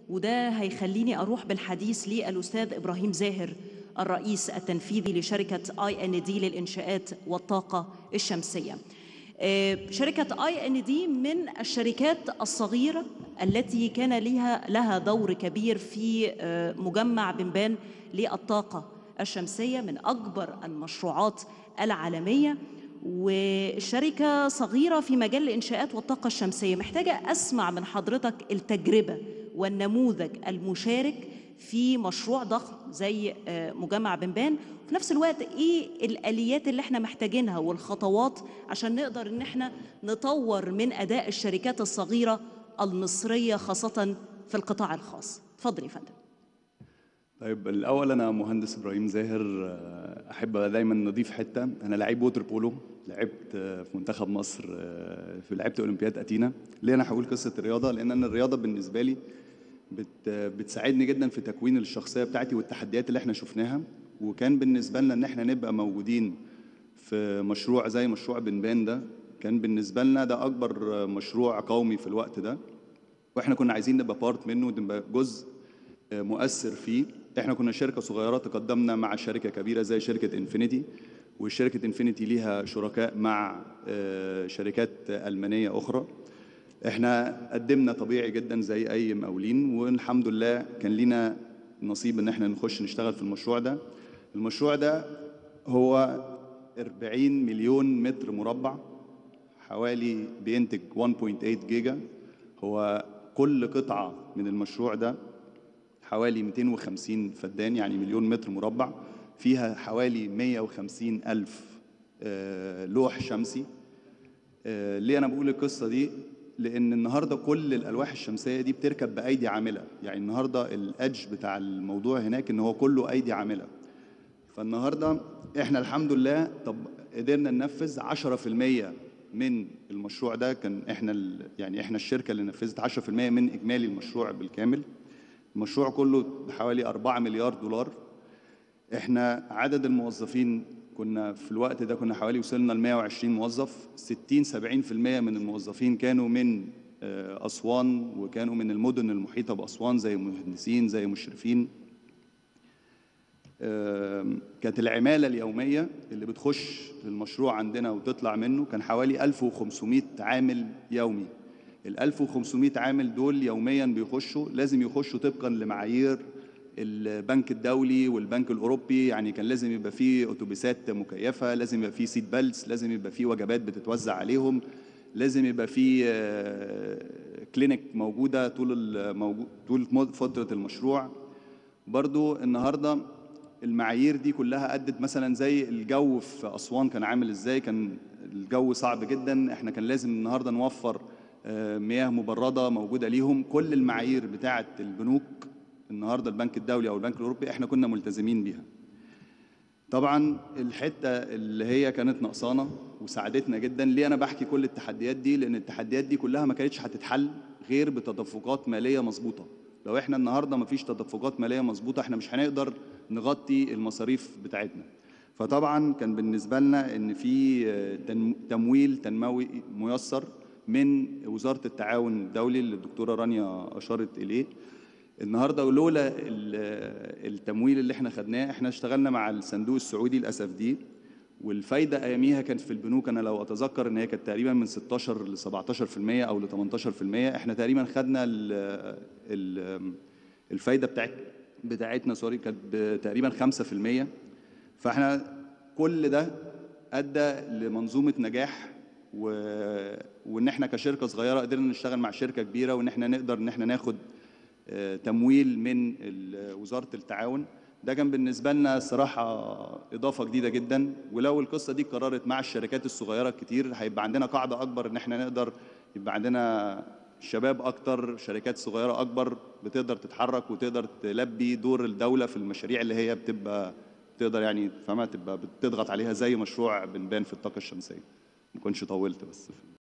وده هيخليني أروح بالحديث للأستاذ إبراهيم زاهر الرئيس التنفيذي لشركة اي ان دي للإنشاءات والطاقة الشمسية آه، شركة اي ان دي من الشركات الصغيرة التي كان لها لها دور كبير في آه، مجمع بنبان للطاقة الشمسية من أكبر المشروعات العالمية والشركة صغيرة في مجال الإنشاءات والطاقة الشمسية محتاجة أسمع من حضرتك التجربة والنموذج المشارك في مشروع ضخم زي آه، مجمع بنبان وفي نفس الوقت ايه الاليات اللي احنا محتاجينها والخطوات عشان نقدر ان احنا نطور من اداء الشركات الصغيره المصريه خاصه في القطاع الخاص اتفضل يا فندم طيب الاول انا مهندس ابراهيم زاهر آه، احب دايما نضيف حته انا لعيب ووتر بولو لعبت آه، في منتخب مصر آه، في لعبت اولمبياد اتينا ليه انا هقول قصه الرياضه لان انا الرياضه بالنسبه لي بت بتساعدني جدا في تكوين الشخصيه بتاعتي والتحديات اللي احنا شفناها وكان بالنسبه لنا ان احنا نبقى موجودين في مشروع زي مشروع بنبان ده كان بالنسبه لنا ده اكبر مشروع قومي في الوقت ده واحنا كنا عايزين نبقى بارت منه ونبقى جزء مؤثر فيه احنا كنا شركه صغيره تقدمنا مع شركه كبيره زي شركه انفينيتي وشركه انفينيتي ليها شركاء مع آه، شركات المانيه اخرى احنا قدمنا طبيعي جدا زي اي مقاولين والحمد لله كان لينا نصيب ان احنا نخش نشتغل في المشروع ده المشروع ده هو 40 مليون متر مربع حوالي بينتج 1.8 جيجا هو كل قطعة من المشروع ده حوالي 250 فدان يعني مليون متر مربع فيها حوالي 150 ألف آه، لوح شمسي آه، ليه أنا بقول القصة دي؟ لأن النهاردة كل الألواح الشمسية دي بتركب بأيدي عاملة يعني النهاردة الأدج بتاع الموضوع هناك إن هو كله أيدي عاملة فالنهاردة إحنا الحمد لله طب قدرنا ننفذ 10% من المشروع ده كان إحنا ال- يعني إحنا الشركة اللي نفذت 10% من إجمالي المشروع بالكامل المشروع كله بحوالي 4 مليار دولار احنا عدد الموظفين كنا في الوقت ده كنا حوالي وصلنا ل 120 موظف 60 70% من الموظفين كانوا من آه، اسوان وكانوا من المدن المحيطه باسوان زي مهندسين زي مشرفين آم، كانت العماله اليوميه اللي بتخش المشروع عندنا وتطلع منه كان حوالي 1500 عامل يومي ال 1500 عامل دول يوميا بيخشوا لازم يخشوا طبقا لمعايير البنك الدولي والبنك الاوروبي يعني كان لازم يبقى فيه اتوبيسات مكيفه لازم يبقى فيه سيت بيلتس لازم يبقى فيه وجبات بتتوزع عليهم لازم يبقى فيه آه، كلينيك موجوده طول الموجود طول مد- فتره المشروع برضو النهارده المعايير دي كلها ادت مثلا زي الجو في اسوان كان عامل ازاي كان الجو صعب جدا احنا كان لازم النهارده نوفر آه، مياه مبرده موجوده ليهم كل المعايير بتاعه البنوك النهارده البنك الدولي او البنك الاوروبي احنا كنا ملتزمين بيها طبعا الحته اللي هي كانت ناقصانا وساعدتنا جدا ليه انا بحكي كل التحديات دي لان التحديات دي كلها ما كانتش هتتحل غير بتدفقات ماليه مظبوطه لو احنا النهارده ما فيش تدفقات ماليه مظبوطه احنا مش هنقدر نغطي المصاريف بتاعتنا فطبعا كان بالنسبه لنا ان في آه، تن- تمويل تنموي ميسر من وزاره التعاون الدولي اللي الدكتوره رانيا اشارت اليه النهارده ولولا ال- التمويل اللي احنا خدناه احنا اشتغلنا مع الصندوق السعودي الاس اف دي والفايده اياميها كانت في البنوك انا لو اتذكر ان هي كانت تقريبا من 16 ل 17% او ل 18% احنا تقريبا خدنا ال ال الفايده بتاعت بتاعتنا سوري كانت ب- تقريبا 5% فاحنا كل ده ادى لمنظومه نجاح و... وان احنا كشركه صغيره قدرنا نشتغل مع شركه كبيره وان احنا نقدر ان احنا ناخد آه، تمويل من ال- وزاره التعاون ده كان بالنسبه لنا الصراحه اضافه جديده جدا ولو القصه دي اتكررت مع الشركات الصغيره كتير هيبقى عندنا قاعده اكبر ان احنا نقدر يبقى عندنا شباب اكتر شركات صغيره اكبر بتقدر تتحرك وتقدر تلبي دور الدوله في المشاريع اللي هي بتبقى تقدر يعني فما تبقى بتضغط عليها زي مشروع بنبان في الطاقه الشمسيه ما كنتش طولت بس